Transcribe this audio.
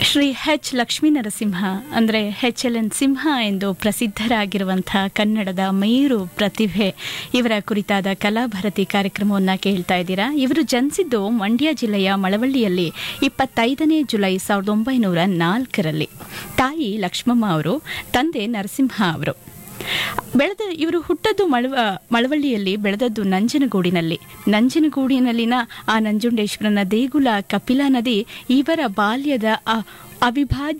Shri H Lakshmi Narasimha ಅಂದರೆ H L N ಸಿಂಹ ಎಂದು ಪ್ರಸಿದ್ಧರಾಗಿರುವಂತಹ ಕನ್ನಡದ ಮಯೂರು ಪ್ರತಿಭೆ ಇವರ ಕುರಿತಾದ ಕಲಾಭಾರತಿ ಕಾರ್ಯಕ್ರಮವನ್ನು ಕೇಳ್ತಾ ಇದ್ದೀರಾ ಇವರು ಜನಿಸಿದ್ದು ಮಂಡ್ಯ ಜಿಲ್ಲೆಯ ಮಳವಳ್ಳಿಯಲ್ಲಿ ಇಪ್ಪತ್ತೈದನೇ ಜುಲೈ ಸಾವಿರದ ಒಂಬೈನೂರ ನಾಲ್ಕರಲ್ಲಿ ತಾಯಿ ಲಕ್ಷ್ಮಮ್ಮ ಅವರು ತಂದೆ ನರಸಿಂಹ ಅವರು ಬೆಳೆದ ಇವರು ಹುಟ್ಟದ್ದು ಮಳವ ಮಳವಳ್ಳಿಯಲ್ಲಿ ಬೆಳೆದದ್ದು ನಂಜನಗೂಡಿನಲ್ಲಿ ನಂಜನಗೂಡಿನಲ್ಲಿನ ಆ ನಂಜುಂಡೇಶ್ವರನ ದೇಗುಲ ಕಪಿಲಾ ನದಿ ಇವರ ಬಾಲ್ಯದ ಅ- ಅವಿಭಾಜ್ಯ